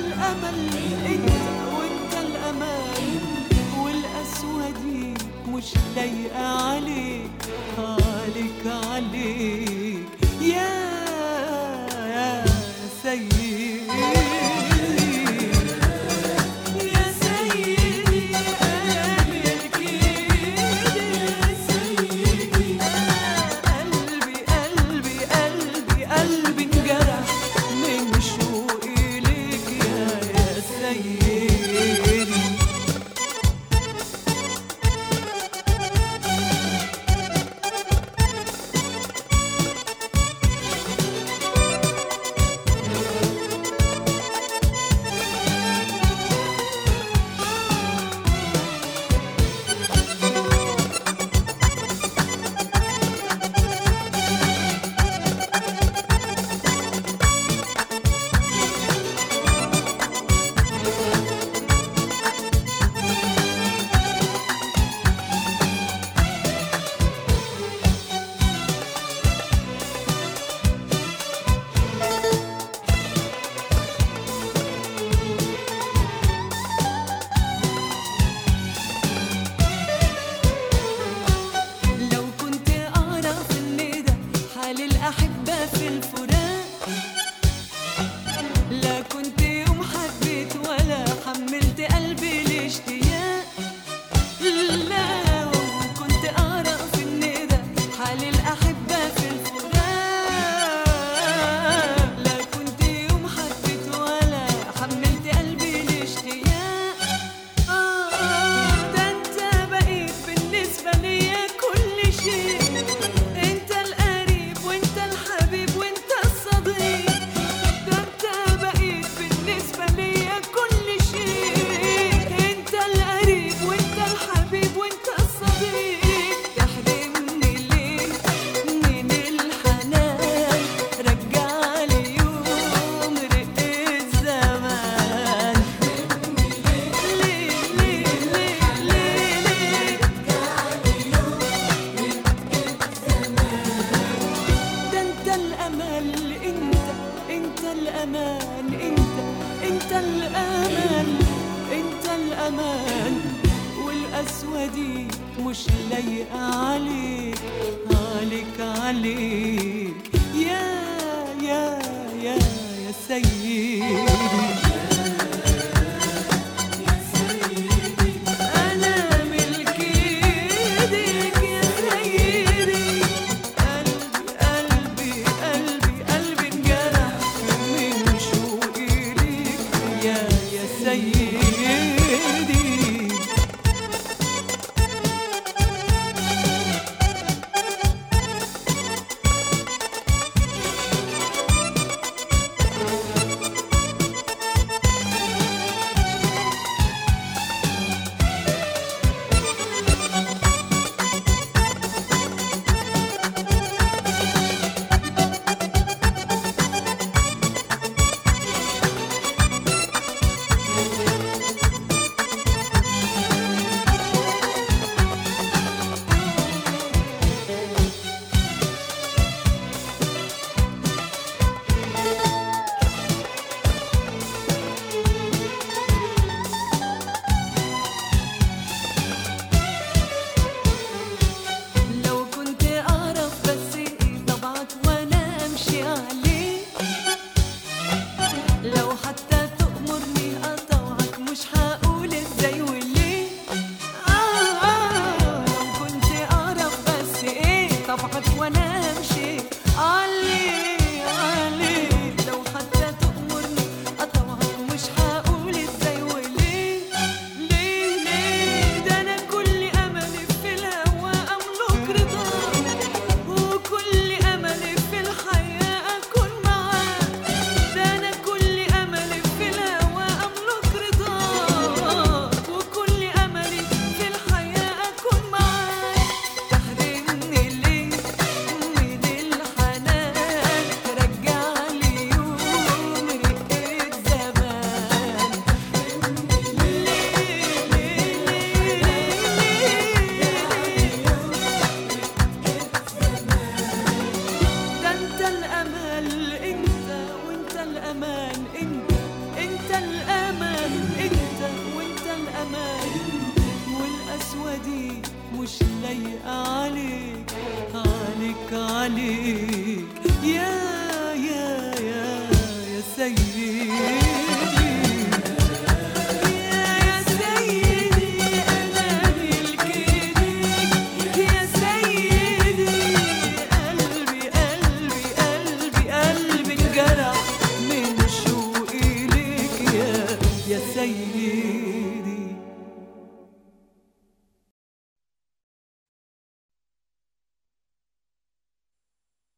الامل انت وانت الامان والقسوه دي مش لايقه عليك عليك عليك يا يا سيدي يا سيدي قلبك يا سيدي قلبي قلبي قلبي قلبي انجرح من شوقي ليك يا يا سيدي لو كنت أعرف إن ده حال الأحبة في الفراق لا كنت يوم حبيت ولا حملت قلبي الاشتياق لو كنت أعرف إن ده حال الأحبة في الفراق لا كنت يوم حبيت ولا حملت قلبي الاشتياق آه ده أنت بقيت بالنسبة ليا كل شيء أنت القريب وأنت الحبيب وأنت الصديق ده أنت بقيت بالنسبة ليا كل شيء أنت القريب وأنت الحبيب وأنت الصديق تحرمني ليه من الحنان رجع لي يوم رق الزمان ليه ليه ليه ليه ليه ده انت الامل انت انت الامان انت انت الامان انت الامان والقسوه دي مش لايقه عليك عليك عليك يا يا يا يا سيدي أنا ملك إيديك يا سيدي قلبي قلبي قلبي قلبي انجرح من شوقي ليك يا يا سيدي لو كنت أعرف بس إيه طبعك وأنا أمشي عليه لو حتى تأمرني أطوعك مش هقول إزاي وليه آه آه لو كنت أعرف بس إيه طبعك وأنا أمشي عليه عليه لو حتى تأمرني أطوعك مش هقول إزاي وليه ليه ليه ده أنا كل أملي في الهوى أملك رضاك وكل أملي في الحياة أكون معاك ده أنا كل أملي في الهوى أملك رضاك امان والقسوة دي مش لايقة عليك عليك عليك يا يا يا يا سيدي يا يا سيدي أنا ملك إيديك يا سيدي قلبي قلبي قلبي قلبي انجرح من شوقي ليك يا يا سيدي